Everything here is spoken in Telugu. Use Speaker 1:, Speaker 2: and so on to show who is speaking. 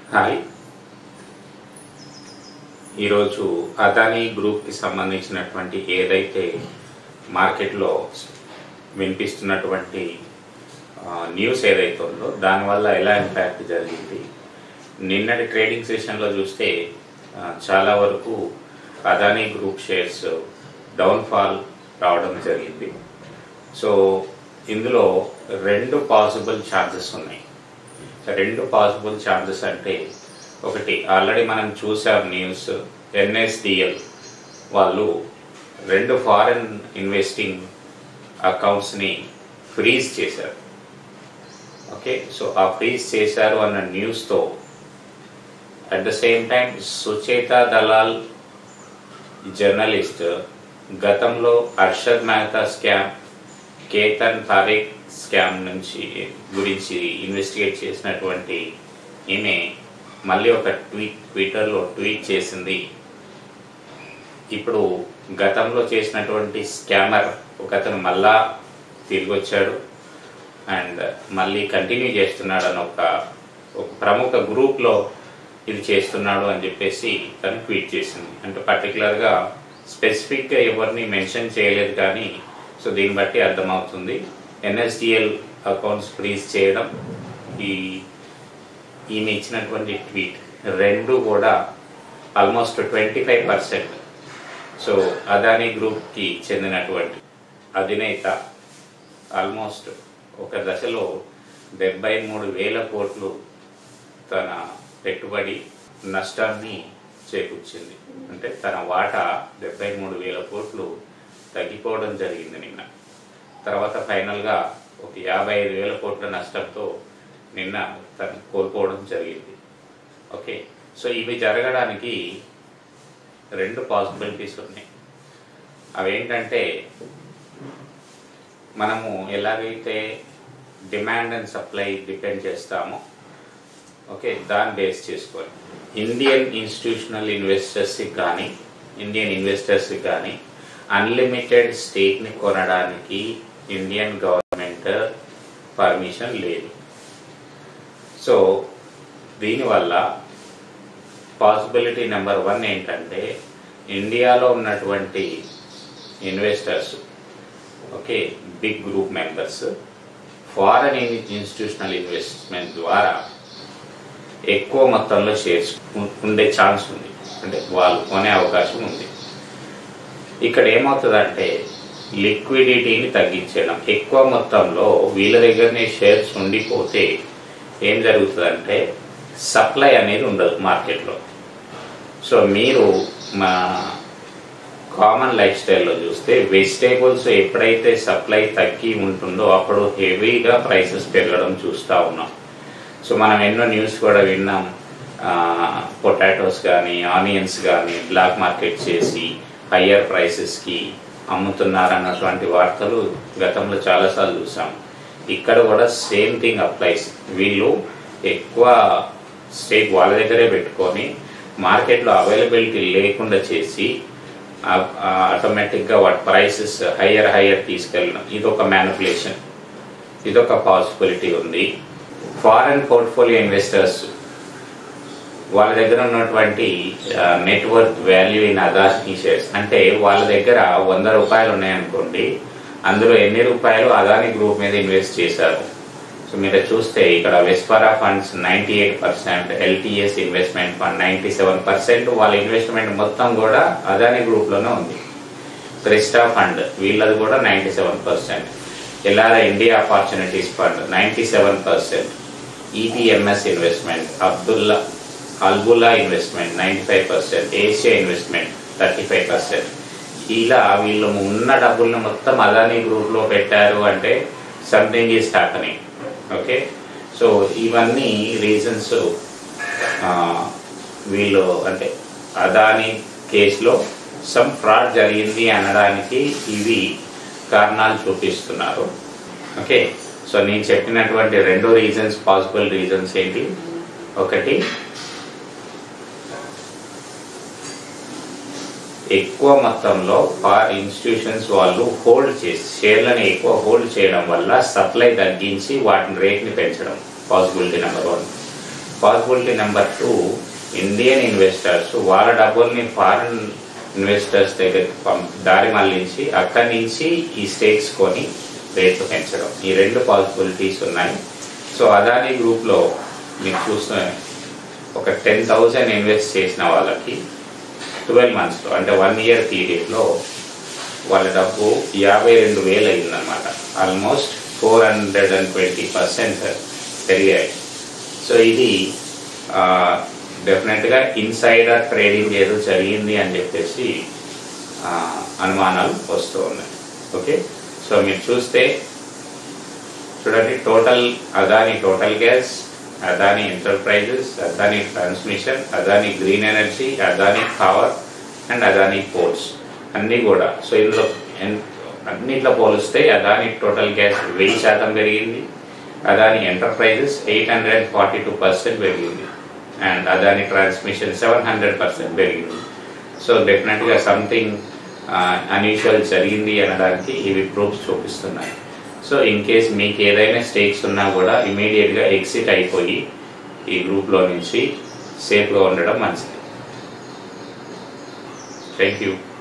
Speaker 1: హాయ్ ఈరోజు అదానీ గ్రూప్కి సంబంధించినటువంటి ఏదైతే మార్కెట్లో వినిపిస్తున్నటువంటి ఆ, న్యూస్ ఏదైతే ఉందో దానివల్ల ఎలా ఇంపాక్ట్ జరిగింది నిన్నటి ట్రేడింగ్ సెషన్లో చూస్తే ఆ, చాలా వరకు అదానీ గ్రూప్ షేర్స్ డౌన్ఫాల్ రావడం జరిగింది సో ఇందులో రెండు పాసిబుల్ ఛాన్సెస్ ఉన్నాయి రెండు పాసిబుల్ ఛాన్సెస్ అంటే ఒకటి ఆల్రెడీ మనం చూసాం న్యూస్ ఎన్ఎస్డిఎల్ వాళ్ళు రెండు ఫారెన్ ఇన్వెస్టింగ్ అకౌంట్స్ని ఫ్రీజ్ చేశారు ఓకే సో ఆ ఫ్రీజ్ చేశారు అన్న న్యూస్తో at the same time Sucheta Dalal journalist గతంలో అర్షద్ మెహతా స్కామ్ కేతన్ తారిక్ స్కామ్ నుంచి గురించి ఇన్వెస్టిగేట్ చేసినటువంటి ఈమె మళ్ళీ ఒక ట్వీట్ ట్విట్టర్లో ట్వీట్ చేసింది ఇప్పుడు గతంలో చేసినటువంటి స్కామర్ ఒకతను మళ్ళా తిరిగి వచ్చాడు అండ్ మళ్ళీ కంటిన్యూ చేస్తున్నాడు అని ఒక ఒక ప్రముఖ గ్రూప్లో ఇది చేస్తున్నాడు అని చెప్పేసి తను ట్వీట్ చేసింది అంటే పర్టికులర్గా స్పెసిఫిక్గా ఎవరిని మెన్షన్ చేయలేదు కానీ సో దీన్ని బట్టి అర్థమవుతుంది ఎన్ఎస్డిఎల్ అకౌంట్స్ ఫ్రీజ్ చేయడం ఈ ఈమె ఇచ్చినటువంటి ట్వీట్ రెండు కూడా almost twenty five percent so Adani గ్రూప్కి చెందినటువంటి అధినేత ఆల్మోస్ట్ ఒక దశలో డెబ్బై మూడు వేల కోట్లు తన పెట్టుబడి నష్టాన్ని చేకూర్చింది అంటే తన వాటా డెబ్బై మూడు వేల కోట్లు తగ్గిపోవడం జరిగింది నిన్న తర్వాత ఫైనల్గా ఒక యాభై ఐదు వేల కోట్ల నష్టంతో నిన్న తను కోల్పోవడం జరిగింది ఓకే సో ఇవి జరగడానికి రెండు పాసిబిలిటీస్ ఉన్నాయి అవేంటంటే మనము ఎలాగైతే డిమాండ్ అండ్ సప్లై డిపెండ్ చేస్తామో ఓకే దాన్ని బేస్ చేసుకొని ఇండియన్ ఇన్స్టిట్యూషనల్ ఇన్వెస్టర్స్కి కానీ ఇండియన్ ఇన్వెస్టర్స్కి కానీ అన్లిమిటెడ్ స్టేక్ని కొనడానికి ఇండియన్ గవర్నమెంట్ పర్మిషన్ లేదు సో దీనివల్ల పాసిబిలిటీ నెంబర్ వన్ ఏంటంటే ఇండియాలో ఉన్నటువంటి investors okay big group members foreign institutional investment ద్వారా ఎక్కువ మొత్తంలో షేర్స్ ఉండే ఛాన్స్ ఉంది అంటే వాళ్ళు కొనే అవకాశం ఉంది ఇక్కడ ఏమవుతుందంటే లిక్విడిటీని తగ్గించడం ఎక్కువ మొత్తంలో వీళ్ళ దగ్గరనే షేర్స్ ఉండిపోతే ఏం జరుగుతుందంటే సప్లై అనేది ఉండదు మార్కెట్లో సో మీరు మా కామన్ లైఫ్ స్టైల్లో చూస్తే వెజిటేబుల్స్ ఎప్పుడైతే సప్లై తగ్గి ఉంటుందో అప్పుడు హెవీగా ప్రైసెస్ పెరగడం చూస్తూ ఉన్నాం సో మనం ఎన్నో న్యూస్ కూడా విన్నాం పొటాటోస్ కానీ ఆనియన్స్ కానీ బ్లాక్ మార్కెట్ చేసి హయ్యర్ ప్రైసెస్కి అమ్ముతున్నారన్నటువంటి వార్తలు గతంలో చాలాసార్లు చూసాం ఇక్కడ కూడా సేమ్ థింగ్ అప్లైస్ వీళ్ళు ఎక్కువ స్టేక్ వాళ్ళ దగ్గరే పెట్టుకొని మార్కెట్లో అవైలబిలిటీ లేకుండా చేసి ఆటోమేటిక్గా వాటి ప్రైసెస్ హయ్యర్ హయ్యర్ తీసుకెళ్ళడం ఇది ఒక మ్యానిపులేషన్ ఇదొక పాసిబిలిటీ ఉంది ఫారెన్ పోర్ట్ఫోలియో ఇన్వెస్టర్స్ వాళ్ళ దగ్గర ఉన్నటువంటి network value in Adani shares అంటే వాళ్ళ దగ్గర వంద రూపాయలు ఉన్నాయనుకోండి అందులో ఎన్ని రూపాయలు అదానీ గ్రూప్ మీద ఇన్వెస్ట్ చేశారు సో మీరు చూస్తే ఇక్కడ Vespera funds ninety eight percent LTS investment fund ninety seven percent వాళ్ళ ఇన్వెస్ట్మెంట్ మొత్తం కూడా అదానీ గ్రూప్లోనే ఉంది క్రిస్టా ఫండ్ వీళ్ళది కూడా ninety seven percent LR India opportunities fund ninety seven percent EPMS investment Abdullah Albula investment ninety five percent Asia investment thirty five percent ఇలా వీళ్ళు ఉన్న డబ్బుల్ని మొత్తం అదానీ గ్రూప్లో పెట్టారు అంటే something is happening okay so ఇవన్నీ రీజన్స్ వీళ్ళు అంటే అదానీ కేసులో సమ్ ఫ్రాడ్ జరిగింది అనడానికి ఇవి కారణాలు చూపిస్తున్నారు ఓకే సో నేను చెప్పినటువంటి రెండు రీజన్స్ పాసిబుల్ రీజన్స్ ఏంటి ఒకటి ఎక్కువ మొత్తంలో ఇన్స్టిట్యూషన్స్ వాళ్ళు హోల్డ్ చేసి షేర్లను ఎక్కువ హోల్డ్ చేయడం వల్ల సప్లై తగ్గించి వాటిని రేట్ని పెంచడం possibility number one possibility number two Indian investors వాళ్ళ డబ్బుల్ని ఫారిన్ ఇన్వెస్టర్స్ దగ్గరికి పం- దారి మళ్లించి అక్కడి నుంచి ఈ స్టేక్స్ కొని రేట్లు పెంచడం ఈ రెండు పాసిబిలిటీస్ ఉన్నాయి సో అదాని గ్రూప్లో మీకు చూస్తే ఒక టెన్ థౌజండ్ ఇన్వెస్ట్ చేసిన వాళ్ళకి ట్వెల్వ్ మంత్స్లో అంటే వన్ ఇయర్ పీరియడ్లో వాళ్ళ డబ్బు యాభై రెండు వేలు అయిందనమాట almost four hundred and twenty percent పెరిగాయి సో ఇది డెఫినెట్గా ఇన్సైడర్ ట్రేడింగ్ ఏదో జరిగింది అని చెప్పేసి ఆ, అనుమానాలు వస్తూ ఉన్నాయి ఓకే సో మీరు చూస్తే చూడండి total Adani total gas Adani enterprises Adani transmission Adani green energy Adani power and Adani ports అన్నీ కూడా సో ఇందులో ఎన్- అన్నిట్లో పోలిస్తే అదాని టోటల్ గ్యాస్ వెయ్యి శాతం పెరిగింది Adani enterprises eight hundred and forty two percent పెరిగింది and Adani transmission seven hundred percent పెరిగింది సో డెఫినెట్గా సంథింగ్ అన్యూజువల్ జరిగింది అనడానికి ఇవి ప్రూఫ్స్ చూపిస్తున్నాయి సో ఇన్ కేస్ మీకు ఏదైనా స్టేక్స్ ఉన్నా కూడా ఇమీడియట్గా ఎగ్జిట్ అయిపోయి ఈ గ్రూప్లో నుంచి సేఫ్గా ఉండడం మంచిది థ్యాంక్ యూ